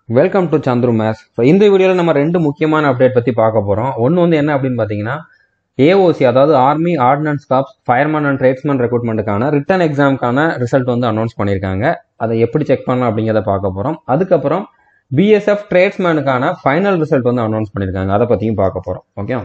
welcome to Chandru maths so இந்த வீடியோவில் நம்ம ரெண்டு முக்கியமான அப்டேட் பற்றி பார்க்க போகிறோம் ஒன்று வந்து என்ன அப்படின்னு பார்த்தீங்கன்னா ஏஓசி அதாவது army ordnance corps fireman and tradesman ரெக்ரூட்மெண்ட்டுக்கான ரிட்டன் எக்ஸாமுக்கான ரிசல்ட் வந்து அனௌன்ஸ் பண்ணியிருக்காங்க அதை எப்படி செக் பண்ணலாம் அப்படிங்கிறத பார்க்க போகிறோம் அதுக்கப்புறம் பிஎஸ்எஃப் ட்ரேட்ஸ்மேனுக்கான ஃபைனல் ரிசல்ட் வந்து அனௌன்ஸ் பண்ணியிருக்காங்க அதை பற்றியும் பார்க்க போகிறோம் ஓகே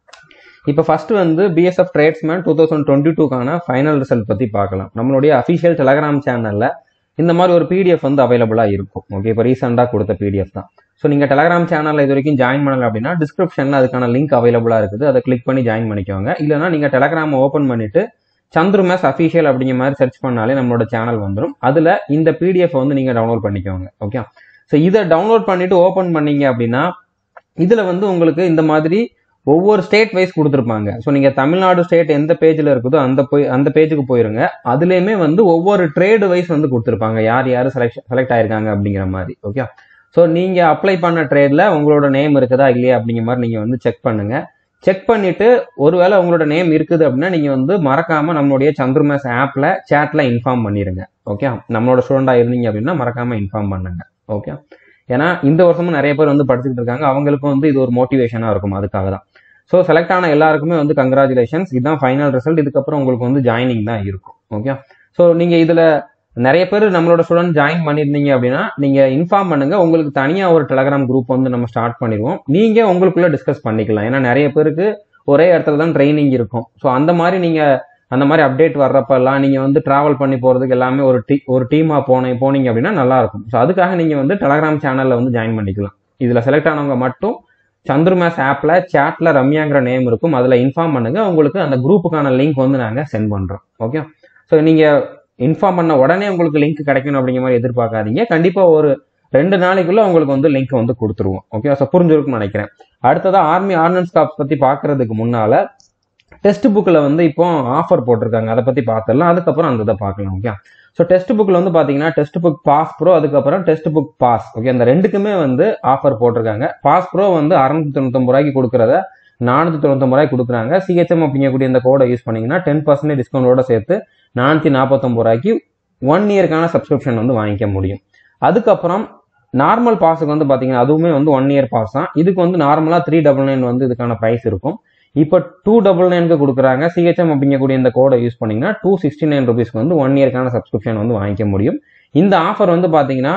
இப்போ ஃபர்ஸ்ட் வந்து BSF tradesman two thousand twenty டூக்கான ஃபைனல் ரிசல்ட் பற்றி பார்க்கலாம் நம்மளுடைய அஃபிஷியல் டெலகிராம் சேனலில் இந்த மாதிரி ஒரு பிடிஎஃப் வந்து அவைலபிளாக இருக்கும் ஓகே இப்போ ரீசெண்டாக கொடுத்த பிடிஎஃப் தான் ஸோ நீங்கள் டெலகிராம் சேனலில் இது வரைக்கும் ஜாயின் பண்ணல அப்படின்னா டிஸ்கிரிப்ஷனில் அதுக்கான லிங்க் அவைலபிளாக இருக்குது அதை கிளிக் பண்ணி ஜாயின் பண்ணிக்கோங்க இல்லைனா நீங்கள் டெலகிராம் ஓப்பன் பண்ணிட்டு சந்துரு மேஸ் அஃபிஷியல் அப்படிங்கிற மாதிரி சர்ச் பண்ணாலே நம்மளோட சேனல் வந்துடும் அதில் இந்த பிடிஎஃப் வந்து நீங்கள் டவுன்லோட் பண்ணிக்கோங்க ஓகே ஸோ இதை டவுன்லோட் பண்ணிட்டு ஓப்பன் பண்ணீங்க அப்படின்னா இதில் வந்து உங்களுக்கு இந்த மாதிரி ஒவ்வொரு ஸ்டேட் வைஸ் கொடுத்துருப்பாங்க ஸோ நீங்கள் தமிழ்நாடு ஸ்டேட் எந்த பேஜில் இருக்குதோ அந்த போய் அந்த பேஜுக்கு போயிருங்க அதுலேயுமே வந்து ஒவ்வொரு ட்ரேடு வைஸ் வந்து கொடுத்துருப்பாங்க யார் யார் செலக்ட் செலக்ட் ஆயிருக்காங்க அப்படிங்கிற மாதிரி ஓகே ஸோ நீங்கள் அப்ளை பண்ண ட்ரேடில் உங்களோட நேம் இருக்குதா இல்லையா அப்படிங்கிற மாதிரி நீங்கள் வந்து செக் பண்ணுங்க செக் பண்ணிட்டு ஒருவேளை உங்களோட நேம் இருக்குது அப்படின்னா நீங்கள் வந்து மறக்காம நம்மளுடைய சந்திரமேஸ் ஆப்பில் சேட்டில் இன்ஃபார்ம் பண்ணிடுங்க ஓகே நம்மளோட ஸ்டூடெண்டாக இருந்தீங்க அப்படின்னா மறக்காம இன்ஃபார்ம் பண்ணுங்க ஓகே ஏன்னா இந்த வருஷமும் நிறைய பேர் வந்து படிச்சுட்டு இருக்காங்க அவங்களுக்கும் வந்து இது ஒரு மோட்டிவேஷனாக இருக்கும் அதுக்காக தான் ஸோ செலக்ட் ஆன எல்லாருக்குமே வந்து கங்க்ராச்சுலேஷன்ஸ் இதுதான் ஃபைனல் ரிசல்ட் இதுக்கப்புறம் உங்களுக்கு வந்து ஜாயினிங் தான் இருக்கும் ஓகே ஸோ நீங்கள் இதில் நிறைய பேர் நம்மளோட ஸ்டூடெண்ட் ஜாயின் பண்ணியிருந்தீங்க அப்படின்னா நீங்கள் இன்ஃபார்ம் பண்ணுங்க உங்களுக்கு தனியாக ஒரு டெலகிராம் குரூப் வந்து நம்ம ஸ்டார்ட் பண்ணிடுவோம் நீங்கள் உங்களுக்குள்ள டிஸ்கஸ் பண்ணிக்கலாம் ஏன்னா நிறைய பேருக்கு ஒரே இடத்துல தான் ட்ரைனிங் இருக்கும் ஸோ அந்த மாதிரி நீங்கள் அந்த மாதிரி அப்டேட் வர்றப்பெல்லாம் நீங்கள் வந்து ட்ராவல் பண்ணி போகிறதுக்கு எல்லாமே ஒரு டீ ஒரு டீமாக போன போனீங்க அப்படின்னா நல்லா இருக்கும் ஸோ அதுக்காக நீங்கள் வந்து டெலகிராம் சேனலில் வந்து ஜாயின் பண்ணிக்கலாம் இதில் செலக்ட் ஆனவங்க மட்டும் சந்துருமேஸ் ஆப்பில் சேட்டில் ரம்யாங்கிற நேம் இருக்கும் அதில் இன்ஃபார்ம் பண்ணுங்க உங்களுக்கு அந்த குரூப்புக்கான லிங்க் வந்து நாங்கள் சென்ட் பண்ணுறோம் ஓகே ஸோ நீங்கள் இன்ஃபார்ம் பண்ண உடனே உங்களுக்கு லிங்க் கிடைக்கணும் அப்படிங்கிற மாதிரி எதிர்பார்க்காதீங்க கண்டிப்பாக ஒரு ரெண்டு நாளைக்குள்ள உங்களுக்கு வந்து லிங்க் வந்து கொடுத்துருவோம் ஓகே ஸோ புரிஞ்சிருக்கும்னு நினைக்கிறேன் அடுத்ததாக ஆர்மி ஆர்டினன்ஸ் காப்ஸ் பற்றி பார்க்கறதுக்கு முன்னால் டெஸ்ட் புக்கில் வந்து இப்போ ஆஃபர் போட்டிருக்காங்க அதை பற்றி பார்த்துடலாம் அதுக்கப்புறம் அந்த இதை பார்க்கலாம் ஓகே ஸோ டெஸ்ட் புக்கில் வந்து பார்த்தீங்கன்னா டெஸ்ட் புக் பாஸ் ப்ரோ அதுக்கப்புறம் டெஸ்ட் புக் பாஸ் ஓகே அந்த ரெண்டுக்குமே வந்து ஆஃபர் போட்டிருக்காங்க பாஸ் ப்ரோ வந்து அறுநூத்தி தொண்ணூத்தொம்பது ரூபாய்க்கு கொடுக்குறத நானூற்றி தொண்ணூத்தொம்பது ரூபாய்க்கு கொடுக்குறாங்க சிஹெச்எம் அப்படிங்கக்கூடிய இந்த கோடை யூஸ் பண்ணீங்கன்னா டென் பர்சன்டேஜ் டிஸ்கவுண்டோட சேர்த்து நானூற்றி நாற்பத்தொம்பது ரூபாய்க்கு ஒன் இயர்க்கான சப்ஸ்கிரிப்ஷன் வந்து வாங்கிக்க முடியும் அதுக்கப்புறம் நார்மல் பாஸுக்கு வந்து பார்த்தீங்கன்னா அதுவுமே வந்து ஒன் இயர் பாஸ் தான் இதுக்கு வந்து நார்மலாக த்ரீ டபுள் நைன் வந்து இதுக்கான ப்ரைஸ் இருக்கும் இப்போ டூ டபுள் நைனுக்கு கொடுக்குறாங்க சிஹெச்எம் அப்படிங்கக்கூடிய இந்த கோடை யூஸ் பண்ணீங்கன்னா டூ சிக்ஸ்டி நைன் ருபீஸ்க்கு வந்து ஒன் இயர்க்கான சப்ஸ்கிரிப்ஷன் வந்து வாங்கிக்க முடியும் இந்த ஆஃபர் வந்து பார்த்தீங்கன்னா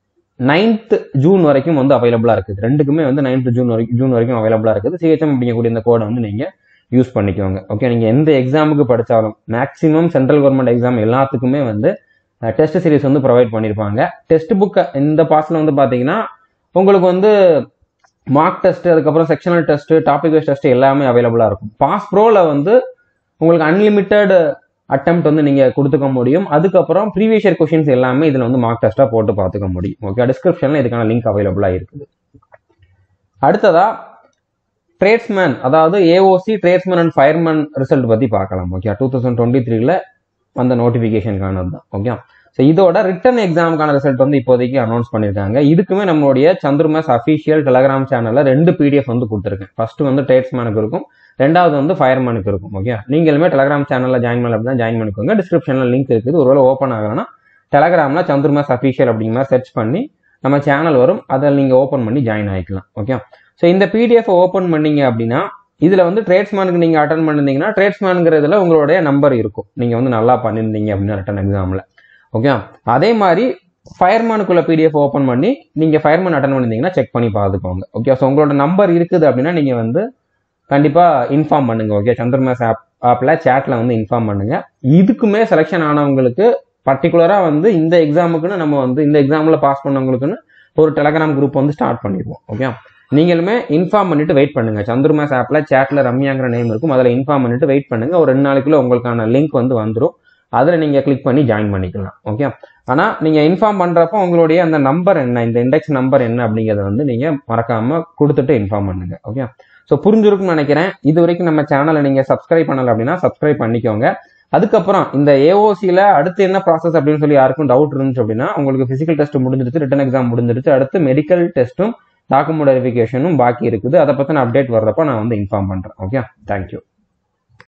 நைன்த் ஜூன் வரைக்கும் வந்து அவைலபிளாக இருக்குது ரெண்டுக்குமே வந்து நைன்த் ஜூன் வரைக்கும் ஜூன் வரைக்கும் அவைலபிளாக இருக்குது சிஹெச்எம் அப்படிங்கக்கூடிய இந்த கோடை வந்து நீங்கள் யூஸ் பண்ணிக்கோங்க ஓகே நீங்கள் எந்த எக்ஸாமுக்கு படித்தாலும் மேக்ஸிமம் சென்ட்ரல் கவர்மெண்ட் எக்ஸாம் எல்லாத்துக்குமே வந்து டெஸ்ட் சீரிஸ் வந்து ப்ரொவைட் பண்ணியிருப்பாங்க டெஸ்ட் புக்கை இந்த பாஸில் வந்து பார்த்தீங்கன்னா உங்களுக்கு வந்து மார்க் டெஸ்ட் அதுக்கப்புறம் sectional test topic wise test எல்லாமே அவைலபிளாக இருக்கும் பாஸ் ப்ரோவில் வந்து உங்களுக்கு அன்லிமிட்டெட் அட்டெம்ப்ட் வந்து நீங்கள் கொடுத்துக்க முடியும் அதுக்கப்புறம் ப்ரீவியஸ் இயர் கொஷின்ஸ் எல்லாமே இதில் வந்து மார்க் டெஸ்ட்டாக போட்டு பார்த்துக்க முடியும் ஓகே டிஸ்கிரிப்ஷனில் இதுக்கான லிங்க் அவைலபிளாக இருக்குது அடுத்ததா ட்ரேட்ஸ்மேன் அதாவது AOC tradesman and fireman result பற்றி பார்க்கலாம் ஓகே டூ தௌசண்ட் டுவெண்ட்டி த்ரீல அந்த நோட்டிஃபிகேஷனுக்கானது தான் ஓகே ஸோ இதோட ரிட்டன் எக்ஸாமுக்கான ரிசல்ட் வந்து இப்போதைக்கு அனௌன்ஸ் பண்ணியிருக்காங்க இதுக்குமே நம்மளுடைய சந்திரமாஸ் அஃபிஷியல் டெலகிராம் சேனலில் ரெண்டு பிடிஎஃப் வந்து கொடுத்துருக்கேன் ஃபர்ஸ்ட் வந்து ட்ரேட்ஸ்மேனுக்கு இருக்கும் ரெண்டாவது வந்து ஃபயர்மேனுக்கு இருக்கும் ஓகே நீங்களுமே டெலகிராம் சேனலில் ஜாயின் பண்ணல அப்படின்னா ஜாயின் பண்ணிக்கோங்க டிஸ்கிரிப்ஷனில் லிங்க் இருக்குது ஒருவேளை ஓப்பன் ஆகலைன்னா டெலகிராமில் சந்திரமாஸ் அஃபிஷியல் அப்படிங்கிற மாதிரி சர்ச் பண்ணி நம்ம சேனல் வரும் அதில் நீங்கள் ஓப்பன் பண்ணி ஜாயின் ஆகிக்கலாம் ஓகே ஸோ இந்த பிடிஎஃப் ஓப்பன் பண்ணீங்க அப்படின்னா இதில் வந்து ட்ரேட்ஸ்மேனுக்கு நீங்கள் அட்டன் பண்ணிருந்தீங்கன்னா ட்ரேட்ஸ்மேனுங்கிறதுல உங்களுடைய நம்பர் இருக்கும் நீங்கள் வந்து நல்லா பண்ணியிருந்தீங்க அப்படின்னா ரிட்டன் எக்ஸாமில் ஓகே அதே மாதிரி ஃபயர்மேனுக்குள்ள பிடிஎஃப் ஓப்பன் பண்ணி நீங்கள் ஃபயர்மேன் அட்டன் பண்ணியிருந்தீங்கன்னா செக் பண்ணி பார்த்துக்கோங்க ஓகே ஸோ உங்களோட நம்பர் இருக்குது அப்படின்னா நீங்கள் வந்து கண்டிப்பாக இன்ஃபார்ம் பண்ணுங்க ஓகே சந்திரமேஸ் ஆப் ஆப்பில் சேட்டில் வந்து இன்ஃபார்ம் பண்ணுங்க இதுக்குமே செலெக்ஷன் ஆனவங்களுக்கு பர்டிகுலராக வந்து இந்த எக்ஸாமுக்குன்னு நம்ம வந்து இந்த எக்ஸாமில் பாஸ் பண்ணவங்களுக்குன்னு ஒரு டெலகிராம் குரூப் வந்து ஸ்டார்ட் பண்ணிடுவோம் ஓகே நீங்களுமே இன்ஃபார்ம் பண்ணிட்டு வெயிட் பண்ணுங்க சந்திரமாஸ் ஆப்ல சேட்ல ரம்யாங்கிற நேம் இருக்கும் அதில் இன்ஃபார்ம் பண்ணிட்டு வெயிட் பண்ணுங்க ஒரு ரெண்டு நாளைக்குள்ள உங்களுக்கான லிங்க் வந்து வந்துடும் அதில் நீங்கள் கிளிக் பண்ணி ஜாயின் பண்ணிக்கலாம் ஓகே ஆனால் நீங்கள் இன்ஃபார்ம் பண்ணுறப்போ உங்களுடைய அந்த நம்பர் என்ன இந்த இண்டெக்ஸ் நம்பர் என்ன அப்படிங்கிறத வந்து நீங்கள் மறக்காமல் கொடுத்துட்டு இன்ஃபார்ம் பண்ணுங்க ஓகே ஸோ புரிஞ்சிருக்கும்னு நினைக்கிறேன் இது வரைக்கும் நம்ம சேனலை நீங்கள் சப்ஸ்கிரைப் பண்ணலை அப்படின்னா சப்ஸ்கிரைப் பண்ணிக்கோங்க அதுக்கப்புறம் இந்த ஏஓசியில் அடுத்து என்ன ப்ராசஸ் அப்படின்னு சொல்லி யாருக்கும் டவுட் இருந்துச்சு அப்படின்னா உங்களுக்கு ஃபிசிக்கல் டெஸ்ட் முடிஞ்சிருச்சு ரிட்டன் எக்ஸாம் முடிஞ்சிருச்சு அடுத்து மெடிக்கல் டெஸ்ட்டும் டாக்குமெண்ட் வெரிஃபிகேஷனும் பாக்கி இருக்குது அதை பற்றின அப்டேட் வர்றப்ப நான் வந்து இன்ஃபார்ம் பண்ணுறேன் ஓகே தேங்க்யூ